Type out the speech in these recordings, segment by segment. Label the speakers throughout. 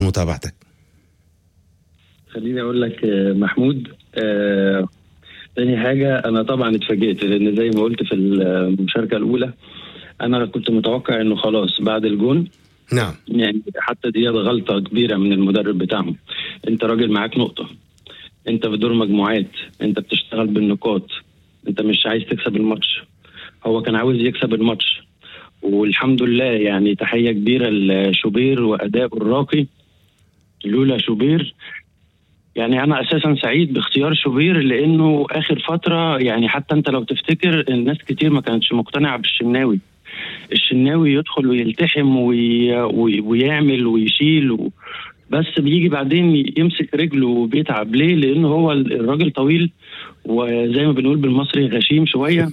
Speaker 1: متابعتك
Speaker 2: خليني اقول لك آه، محمود آه، تاني حاجة أنا طبعا اتفاجئت لأن زي ما قلت في المشاركة الأولى أنا كنت متوقع إنه خلاص بعد الجون
Speaker 1: نعم
Speaker 2: يعني حتى دي غلطة كبيرة من المدرب بتاعهم أنت راجل معاك نقطة أنت في دور مجموعات أنت بتشتغل بالنقاط أنت مش عايز تكسب الماتش هو كان عاوز يكسب الماتش والحمد لله يعني تحية كبيرة لشوبير وأداء الراقي لولا شوبير يعني انا اساسا سعيد باختيار شوبير لانه اخر فتره يعني حتى انت لو تفتكر الناس كتير ما كانتش مقتنعه بالشناوي الشناوي يدخل ويلتحم وي... وي... ويعمل ويشيل و... بس بيجي بعدين يمسك رجله وبيتعب ليه؟ لانه هو الراجل طويل وزي ما بنقول بالمصري غشيم شويه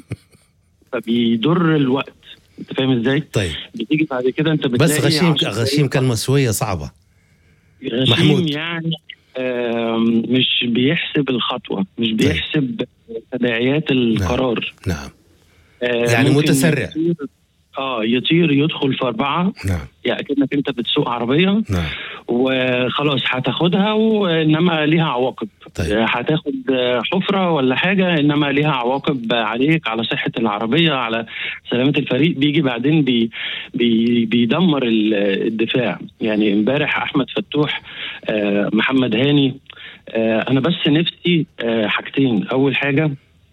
Speaker 2: فبيضر الوقت انت فاهم ازاي؟
Speaker 1: طيب
Speaker 2: بتيجي بعد كده انت بتلاقي
Speaker 1: بس غشيم
Speaker 2: عشر
Speaker 1: غشيم كلمه شويه صعبه
Speaker 2: غشيم
Speaker 1: محمود.
Speaker 2: يعني آم، مش بيحسب الخطوه مش بيحسب تداعيات القرار
Speaker 1: نعم
Speaker 2: آه،
Speaker 1: يعني
Speaker 2: ممكن
Speaker 1: متسرع.
Speaker 2: يطير اه يطير يدخل في اربعه
Speaker 1: نعم
Speaker 2: يعني كانك انت بتسوق عربيه
Speaker 1: نعم
Speaker 2: وخلاص هتاخدها وانما ليها عواقب
Speaker 1: طيب.
Speaker 2: آه، هتاخد آه، حفره ولا حاجه انما ليها عواقب عليك على صحه العربيه على سلامه الفريق بيجي بعدين بي بي بيدمر ال- الدفاع يعني امبارح احمد فتوح آه، محمد هاني آه، انا بس نفسي آه، حاجتين اول حاجه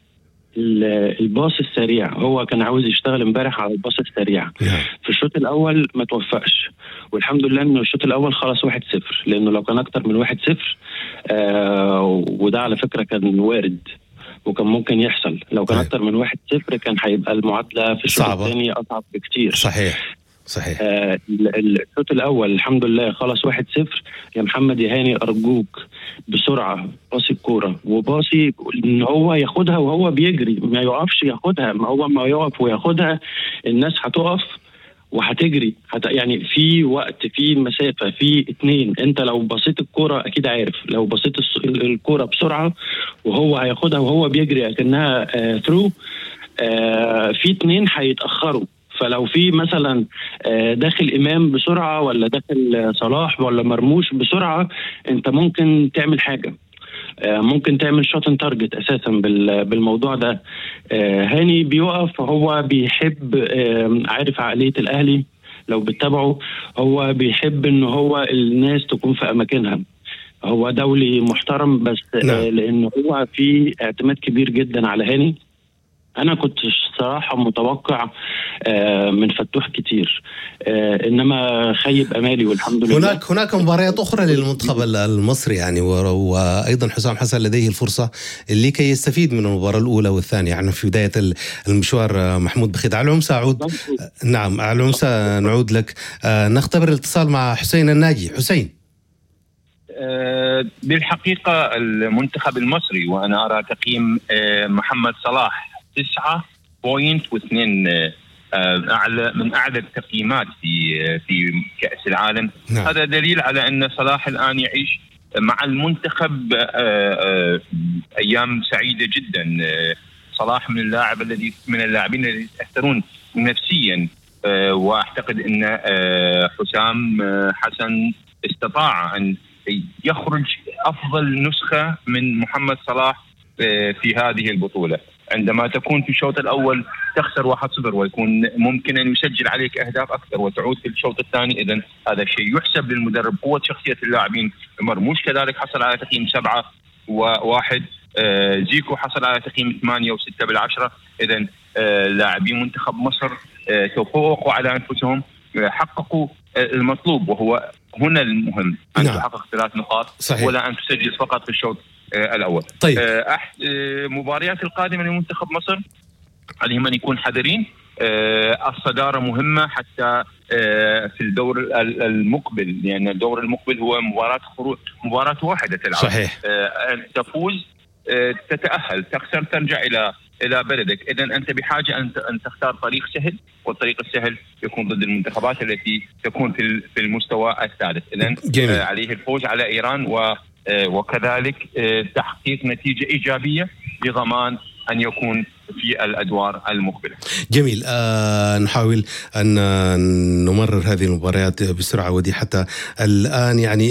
Speaker 2: ال- الباص السريع هو كان عاوز يشتغل امبارح على الباص السريع
Speaker 1: نعم
Speaker 2: في الشوط الاول ما توفقش والحمد لله انه الشوط الاول خلص 1-0 لانه لو كان اكتر من 1-0 آه وده على فكره كان وارد وكان ممكن يحصل لو كان
Speaker 1: طيب.
Speaker 2: اكتر من 1-0 كان هيبقى المعادله في الشوط
Speaker 1: صعبة.
Speaker 2: الثاني اصعب بكتير
Speaker 1: صحيح صحيح
Speaker 2: آه، ال- ال- الشوط الاول الحمد لله خلص 1-0 يا محمد يا هاني ارجوك بسرعه باصي الكوره وباصي ان هو ياخدها وهو بيجري ما يقفش ياخدها ما هو ما يقف وياخدها الناس هتقف وهتجري هت... يعني في وقت في مسافه في اتنين انت لو بصيت الكوره اكيد عارف لو بصيت الس- ال- الكوره بسرعه وهو هياخدها وهو بيجري اكنها ثرو آه في اتنين هيتاخروا فلو في مثلا آه، داخل امام بسرعه ولا داخل آه، صلاح ولا مرموش بسرعه انت ممكن تعمل حاجه آه، ممكن تعمل شوت تارجت اساسا بال- بالموضوع ده آه، هاني بيقف هو بيحب آه، عارف عقليه الاهلي لو بتتابعه هو بيحب ان هو الناس تكون في اماكنها هو دولي محترم بس آه،
Speaker 1: نعم.
Speaker 2: لانه هو في اعتماد كبير جدا على هاني انا كنت صراحه متوقع آه، من فتوح كتير آه، انما خيب امالي والحمد لله
Speaker 1: هناك هناك مباريات اخرى للمنتخب ال- المصري يعني و- وايضا حسام حسن لديه الفرصه لكي يستفيد من المباراه الاولى والثانيه يعني في بدايه ال- المشوار آه، محمود بخيت على العمسة اعود نعم على العمسة نعود لك آه، نختبر الاتصال مع حسين الناجي حسين
Speaker 3: آه، بالحقيقة المنتخب المصري وأنا أرى تقييم آه، محمد صلاح تسعة بوينت واثنين آه، آه، أعلى من أعلى التقييمات في آه، في كأس العالم
Speaker 1: نعم.
Speaker 3: هذا دليل على أن صلاح الآن يعيش مع المنتخب آه، آه، أيام سعيدة جدا آه، صلاح من اللاعب الذي من اللاعبين الذين يتأثرون نفسيا آه، واعتقد ان آه، حسام آه، حسن استطاع ان يخرج افضل نسخه من محمد صلاح آه، في هذه البطوله عندما تكون في الشوط الاول تخسر 1-0 ويكون ممكن ان يسجل عليك اهداف اكثر وتعود في الشوط الثاني اذا هذا الشيء يحسب للمدرب قوه شخصيه اللاعبين مرموش كذلك حصل على تقييم سبعه وواحد آه، زيكو حصل على تقييم ثمانية وستة بالعشرة إذا آه، لاعبي منتخب مصر آه، تفوقوا على أنفسهم آه، حققوا آه، المطلوب وهو هنا المهم أن
Speaker 1: نعم.
Speaker 3: تحقق ثلاث نقاط
Speaker 1: صحيح.
Speaker 3: ولا أن تسجل فقط في الشوط آه، الأول
Speaker 1: طيب
Speaker 3: آه، أح- آه، مباريات القادمة لمنتخب مصر عليهم أن يكون حذرين آه، الصدارة مهمة حتى آه، في الدور ال- المقبل لأن الدور المقبل هو مباراة خروج مباراة واحدة تلعب
Speaker 1: صحيح
Speaker 3: آه، أن تفوز آه، تتأهل تخسر ترجع إلى إلى بلدك إذا أنت بحاجة أن أن تختار طريق سهل والطريق السهل يكون ضد المنتخبات التي تكون في ال- في المستوى الثالث إذا
Speaker 1: جميل.
Speaker 3: آه، عليه الفوز على إيران و آه، وكذلك آه، تحقيق نتيجة إيجابية لضمان أن يكون في الأدوار المقبلة
Speaker 1: جميل آه نحاول ان آه، نمرر هذه المباريات بسرعه ودي حتى الان يعني